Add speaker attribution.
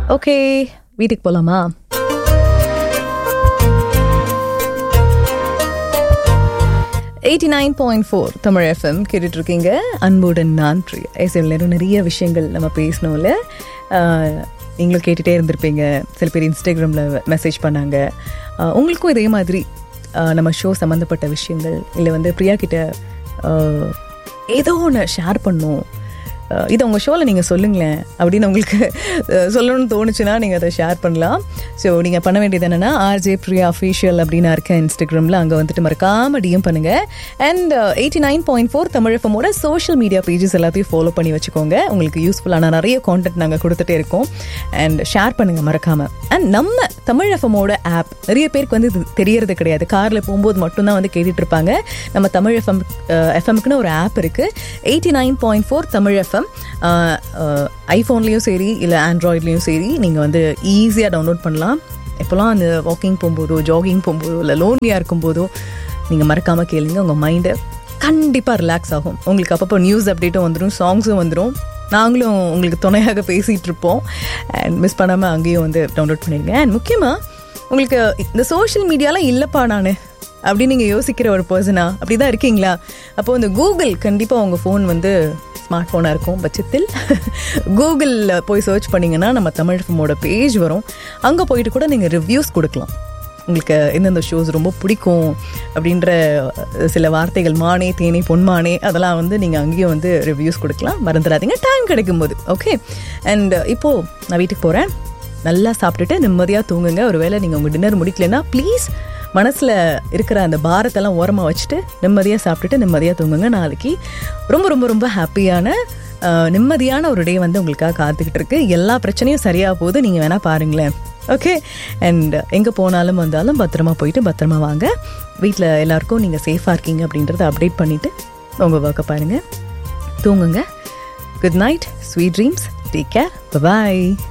Speaker 1: okay வீட்டுக்கு போலாமா eighty nine point four Tamil FM கேட்டுட்டு இருக்கீங்க அன்புடன் நான் பிரியா எஸ்எம்ல நிறைய விஷயங்கள் நம்ம பேசணும்ல ஆஹ், நீங்களும் கேட்டுகிட்டே இருந்திருப்பீங்க சில பேர் இன்ஸ்டாகிராமில் மெசேஜ் பண்ணாங்க ஆஹ், உங்களுக்கும் இதே மாதிரி ஆஹ், நம்ம ஷோ சம்மந்தப்பட்ட விஷயங்கள் இல்லை வந்து பிரியா கிட்ட ஆஹ், ஏதோ ஒன்று ஷேர் பண்ணும் அஹ் இது உங்கள் ஷோவில் நீங்கள் சொல்லுங்களேன் அப்படின்னு உங்களுக்கு அஹ், சொல்லணும்னு தோணுச்சுன்னா நீங்கள் அதை ஷேர் பண்ணலாம் ஸோ நீங்கள் பண்ண வேண்டியது என்னென்னா ஆர்ஜே பிரியா அஃபீஷியல் அப்படின்னு இருக்கேன் இன்ஸ்டாகிராமில் அங்கே வந்துட்டு மறக்காம டிஎம் பண்ணுங்கள் and eighty nine point four தமிழஃபமோட சோஷியல் மீடியா பேஜஸ் எல்லாத்தையும் ஃபாலோ பண்ணி வச்சுக்கோங்க உங்களுக்கு யூஸ்ஃபுல்லான நிறைய கான்டென்ட் நாங்கள் கொடுத்துட்டே இருக்கோம் அண்ட் ஷேர் பண்ணுங்கள் மறக்காமல் அண்ட் நம்ம தமிழ் எஃப்எம்மோட ஆப் நிறைய பேருக்கு வந்து இது தெரியறது கிடையாது காரில் போகும்போது மட்டும்தான் வந்து கேட்டுட்டு இருப்பாங்க நம்ம தமிழ் எஃப்எம் எஃப்எம்க்குன்னு ஒரு ஆப் இருக்குது eighty nine point four Tamil FM ஐஃபோன்லேயும் சரி இல்லை ஆண்ட்ராய்ட்லேயும் சரி நீங்கள் வந்து ஈஸியாக டவுன்லோட் பண்ணலாம் எப்போல்லாம் அந்த வாக்கிங் போகும்போதோ ஜாகிங் போகும்போதோ இல்லை லோன்லியாக இருக்கும்போதோ நீங்கள் மறக்காமல் கேளுங்க உங்கள் மைண்டு கண்டிப்பாக ரிலாக்ஸ் ஆகும் உங்களுக்கு அப்பப்போ நியூஸ் அப்டேட்டும் வந்துடும் சாங்ஸும் வந்துடும் நாங்களும் உங்களுக்கு துணையாக பேசிகிட்டு இருப்போம் அண்ட் மிஸ் பண்ணாமல் அங்கேயும் வந்து டவுன்லோட் பண்ணிடுங்க அண்ட் முக்கியமாக உங்களுக்கு இந்த சோஷியல் மீடியாலாம் இல்லைப்பா நான் அப்படின்னு நீங்கள் யோசிக்கிற ஒரு பர்சனா அப்படி தான் இருக்கீங்களா அப்போ இந்த கூகுள் கண்டிப்பாக உங்கள் ஃபோன் வந்து ஸ்மார்ட் ஃபோனாக இருக்கும் பட்சத்தில் கூகுளில் போய் சர்ச் பண்ணிங்கன்னா நம்ம தமிழ் ஃபிலிமோட பேஜ் வரும் அங்கே போயிட்டு கூட நீங்கள் ரிவ்யூஸ் கொடுக்கலாம் உங்களுக்கு எந்தெந்த ஷோஸ் ரொம்ப பிடிக்கும் அப்படின்ற சில வார்த்தைகள் மானே தேனே பொன்மானே அதெல்லாம் வந்து நீங்கள் அங்கேயும் வந்து ரிவ்யூஸ் கொடுக்கலாம் மறந்துடாதீங்க டைம் கிடைக்கும்போது ஓகே அண்ட் இப்போது நான் வீட்டுக்கு போகிறேன் நல்லா சாப்பிட்டுட்டு நிம்மதியாக தூங்குங்க ஒருவேளை நீங்கள் உங்கள் டின்னர் முடிக்கலன்னா ப்ளீஸ் மனசில் இருக்கிற அந்த பாரத்தெல்லாம் ஓரமாக வச்சுட்டு நிம்மதியாக சாப்பிட்டுட்டு நிம்மதியாக தூங்குங்க நாளைக்கு ரொம்ப ரொம்ப ரொம்ப ஹாப்பியான ஆஹ், நிம்மதியான ஒரு டே வந்து உங்களுக்காக காத்துக்கிட்டு இருக்கு எல்லா பிரச்சனையும் சரியாக போகுது நீங்கள் வேணால் பாருங்களேன் ஓகே அண்ட் எங்கே போனாலும் வந்தாலும் பத்திரமா போயிட்டு பத்திரமா வாங்க வீட்டில் எல்லாருக்கும் நீங்கள் சேஃபாக இருக்கீங்க அப்படின்றத அப்டேட் பண்ணிவிட்டு உங்கள் ஒர்க்கை பாருங்கள் தூங்குங்க good night sweet dreams take care பாய்